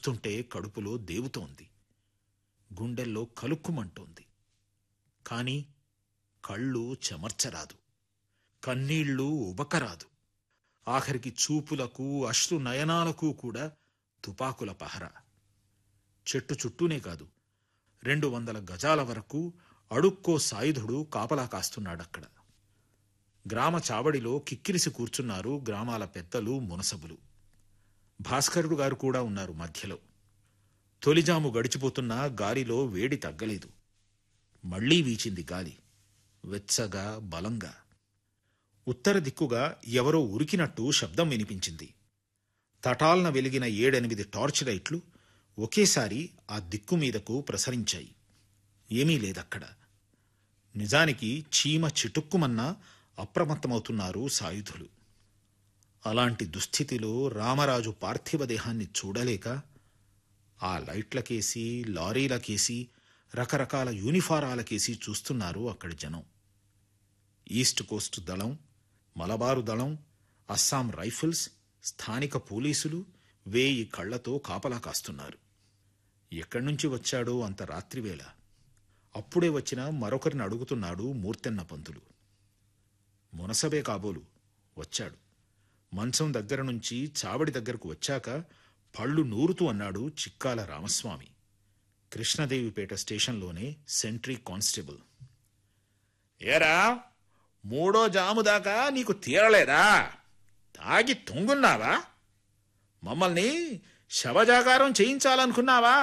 చూస్తుంటే కడుపులో దేవుతోంది గుండెల్లో కలుక్కుమంటోంది కాని కళ్ళు చెమర్చరాదు కన్నీళ్లు ఉబకరాదు ఆఖరికి చూపులకు అశ్రు నయనాలకు కూడా తుపాకుల పహర చెట్టు చుట్టూనే కాదు రెండు వందల గజాల వరకు అడుక్కో సాయుధుడు కాపలా కాస్తున్నాడక్కడ గ్రామ చావడిలో కిక్కిరిసి కూర్చున్నారు గ్రామాల పెద్దలు మునసబులు భాస్కరుడు గారు కూడా ఉన్నారు మధ్యలో తొలిజాము గడిచిపోతున్నా గాలిలో వేడి తగ్గలేదు మళ్లీ వీచింది గాలి వెచ్చగా బలంగా ఉత్తర దిక్కుగా ఎవరో ఉరికినట్టు శబ్దం వినిపించింది తటాల్న వెలిగిన ఏడెనిమిది టార్చ్ లైట్లు ఒకేసారి ఆ దిక్కు మీదకు ప్రసరించాయి ఏమీ లేదక్కడ నిజానికి చీమ చిటుక్కుమన్నా అప్రమత్తమవుతున్నారు సాయుధులు అలాంటి దుస్థితిలో రామరాజు పార్థివ దేహాన్ని చూడలేక ఆ లైట్లకేసి లారీలకేసి రకరకాల యూనిఫారాలకేసి చూస్తున్నారు అక్కడి జనం ఈస్ట్ కోస్ట్ దళం మలబారు దళం అస్సాం రైఫిల్స్ స్థానిక పోలీసులు వేయి కళ్లతో కాపలా కాస్తున్నారు ఎక్కడి నుంచి వచ్చాడో అంత రాత్రివేళ అప్పుడే వచ్చిన మరొకరిని అడుగుతున్నాడు మూర్తెన్న పంతులు మునసబే కాబోలు వచ్చాడు మంచం దగ్గర నుంచి చావడి దగ్గరకు వచ్చాక పళ్ళు నూరుతూ అన్నాడు చిక్కాల రామస్వామి కృష్ణదేవిపేట స్టేషన్లోనే సెంట్రీ కానిస్టేబుల్ ఏరా మూడో జాము దాకా నీకు తీరలేదా తాగి తుంగున్నావా మమ్మల్ని శవజాగారం చేయించాలనుకున్నావా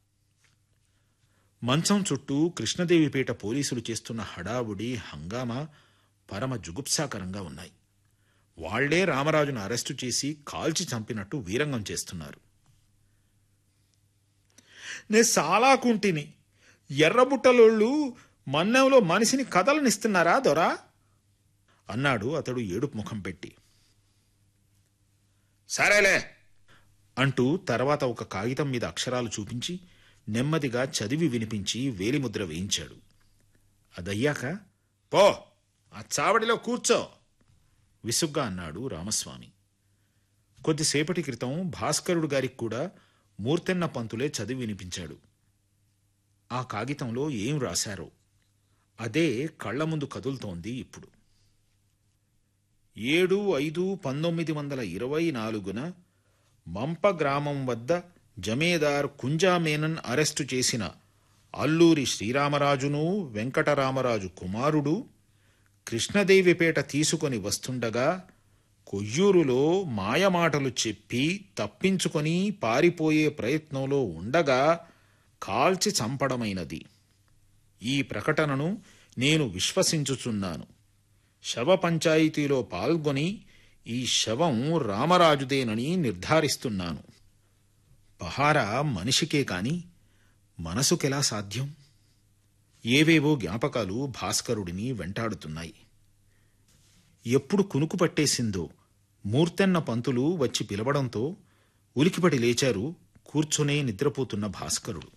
మంచం చుట్టూ కృష్ణదేవిపేట పోలీసులు చేస్తున్న హడావుడి హంగామా పరమ జుగుప్సాకరంగా ఉన్నాయి వాళ్లే రామరాజును అరెస్టు చేసి కాల్చి చంపినట్టు వీరంగం చేస్తున్నారు నే సాలాకుంటిని ఎర్రబుట్టలోళ్ళు మన్నెంలో మనిషిని కథలనిస్తున్నారా దొరా అన్నాడు అతడు ఏడుపు ముఖం పెట్టి సరేలే అంటూ తర్వాత ఒక కాగితం మీద అక్షరాలు చూపించి నెమ్మదిగా చదివి వినిపించి వేలిముద్ర వేయించాడు అదయ్యాక పో ఆ చావడిలో కూర్చో విసుగ్గా అన్నాడు రామస్వామి కొద్దిసేపటి క్రితం భాస్కరుడు గారికి కూడా మూర్తెన్న పంతులే చదివి వినిపించాడు ఆ కాగితంలో ఏం రాశారో అదే కళ్ల ముందు కదులుతోంది ఇప్పుడు ఏడు ఐదు పంతొమ్మిది వందల ఇరవై నాలుగున మంప గ్రామం వద్ద జమేదార్ కుంజామేనన్ అరెస్టు చేసిన అల్లూరి శ్రీరామరాజును వెంకటరామరాజు కుమారుడు కృష్ణదేవిపేట తీసుకొని వస్తుండగా కొయ్యూరులో మాయమాటలు చెప్పి తప్పించుకొని పారిపోయే ప్రయత్నంలో ఉండగా కాల్చి చంపడమైనది ఈ ప్రకటనను నేను విశ్వసించుచున్నాను శవ పంచాయితీలో పాల్గొని ఈ శవం రామరాజుదేనని నిర్ధారిస్తున్నాను పహారా మనిషికే కాని మనసుకెలా సాధ్యం ఏవేవో జ్ఞాపకాలు భాస్కరుడిని వెంటాడుతున్నాయి ఎప్పుడు కునుకు పట్టేసిందో మూర్తెన్న పంతులు వచ్చి పిలవడంతో ఉలికిపడి లేచారు కూర్చునే నిద్రపోతున్న భాస్కరుడు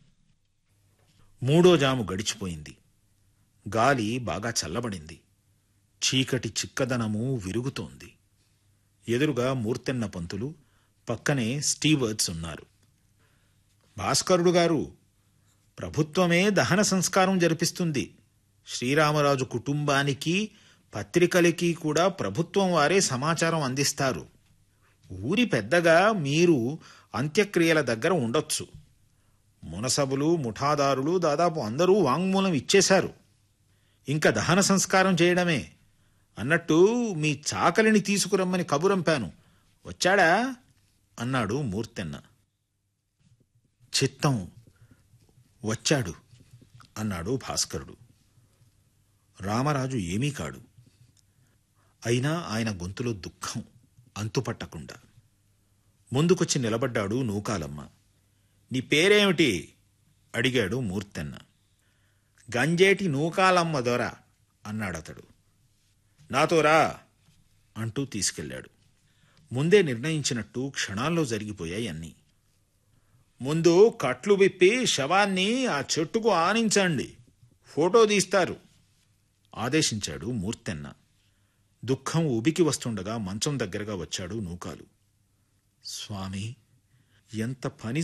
మూడో జాము గడిచిపోయింది గాలి బాగా చల్లబడింది చీకటి చిక్కదనము విరుగుతోంది ఎదురుగా మూర్తెన్న పంతులు పక్కనే స్టీవర్డ్స్ ఉన్నారు భాస్కరుడు గారు ప్రభుత్వమే దహన సంస్కారం జరిపిస్తుంది శ్రీరామరాజు కుటుంబానికి పత్రికలకి కూడా ప్రభుత్వం వారే సమాచారం అందిస్తారు ఊరి పెద్దగా మీరు అంత్యక్రియల దగ్గర ఉండొచ్చు మునసబులు ముఠాదారులు దాదాపు అందరూ వాంగ్మూలం ఇచ్చేశారు ఇంకా దహన సంస్కారం చేయడమే అన్నట్టు మీ చాకలిని తీసుకురమ్మని కబురంపాను వచ్చాడా అన్నాడు మూర్తెన్న చిత్తం వచ్చాడు అన్నాడు భాస్కరుడు రామరాజు ఏమీ కాడు అయినా ఆయన గొంతులో దుఃఖం అంతుపట్టకుండా ముందుకొచ్చి నిలబడ్డాడు నూకాలమ్మ నీ పేరేమిటి అడిగాడు మూర్తెన్న గంజేటి నూకాలమ్మ దొర అన్నాడతడు నాతో రా అంటూ తీసుకెళ్ళాడు ముందే నిర్ణయించినట్టు క్షణాల్లో జరిగిపోయాయి అన్నీ ముందు కట్లు విప్పి శవాన్ని ఆ చెట్టుకు ఆనించండి ఫోటో తీస్తారు ఆదేశించాడు మూర్తెన్న దుఃఖం ఉబికి వస్తుండగా మంచం దగ్గరగా వచ్చాడు నూకాలు స్వామి ఎంత పని